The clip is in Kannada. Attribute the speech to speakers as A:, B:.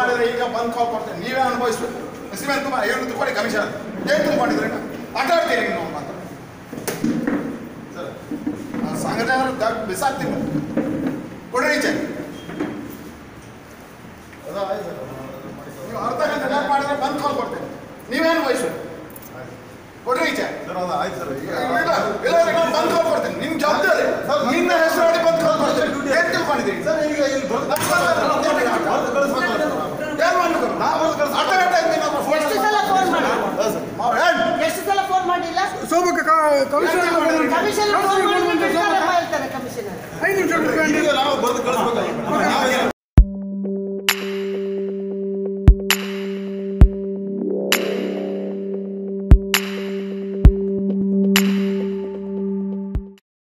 A: ಮಾಡಿದ್ರೆ ಈಗ ಬಂದ್ ಕಾಲ್ ಕೊಡ್ತೇನೆ ನೀವೇ ಅನುಭವಿಸ್ಬೇಕು ಸಿಮೆಂಟ್ ತುಂಬ ಐವತ್ತು ಕೊಡಿ ಕಮಿಷನ್ ಏನು ತುಂಬಿಕೊಂಡಿದ್ರೆ ಆಟ ಆಡ್ತೀರಿ ನೀವು ಮಾತ್ರ ಸರ್ ಸಂಘಟನೆ ಬಿಸಾಕ್ತೀನಿ ಕೊಡ್ರಿ ಈಚೆ ನೀವು ಅರ್ಧ ಗಂಟೆ ಲೇಟ್ ಮಾಡಿದ್ರೆ ಬಂದ್ ಕಾಲ್ ಕೊಡ್ತೇನೆ ನೀವೇ ಅನುಭವಿಸ್ಬೇಕು ಕೊಡ್ರಿ ಈಚೆ
B: ಸರ್ ಅದು ಆಯ್ತು ಸರ್ ಈಗ
A: ಇಲ್ಲ ಇಲ್ಲ ನಾನು ಬಂದ್ ಕಾಲ್ ಕೊಡ್ತೇನೆ ನಿಮ್ ಜವಾಬ್ದಾರಿ ನಿನ್ನ ಹೆಸರು ಹೇಳಿ ಬಂದ್ ಕಾಲ್ ಕೊಡ್ತೇನೆ ಏನ್ ತಿಳ್ಕೊಂಡಿದ್ದೀರಿ
B: ಸರ್ ಈಗ ಇಲ್ಲಿ ಬರೆದು ಬರೆದು ಕಳಿಸ್ಬೇಕು
A: ಏನ್ ಮಾಡ್ಬೇಕು ನಾವು ಅರ್ಧ ಗಂಟೆ ಆಯ್ತು ನಿಮ್ಮ ಫೋನ್
C: ಎಷ್ಟು ಸಲ ಫೋನ್ ಮಾಡಿ
A: ಅವ್ರು ಹೇಳಿ
C: ಎಷ್ಟು ಸಲ ಫೋನ್ ಮಾಡಿಲ್ಲ
D: ಸೋಮಕ ಕಮಿಷನ್
C: ಕಮಿಷನರ್ ಫೋನ್ ಮಾಡಿದ್ರೆ ಬಿಡ್ತಾರಪ್ಪ ಹೇಳ್ತಾರೆ ಕಮಿಷನರ್
D: ಐದು ನಿಮಿಷ ಬಿಟ್ಕೊಂಡು
B: ಈಗ ನಾವು ಬರೆದು ಕಳಿಸ್ಬೇಕಾಗಿತ್ತು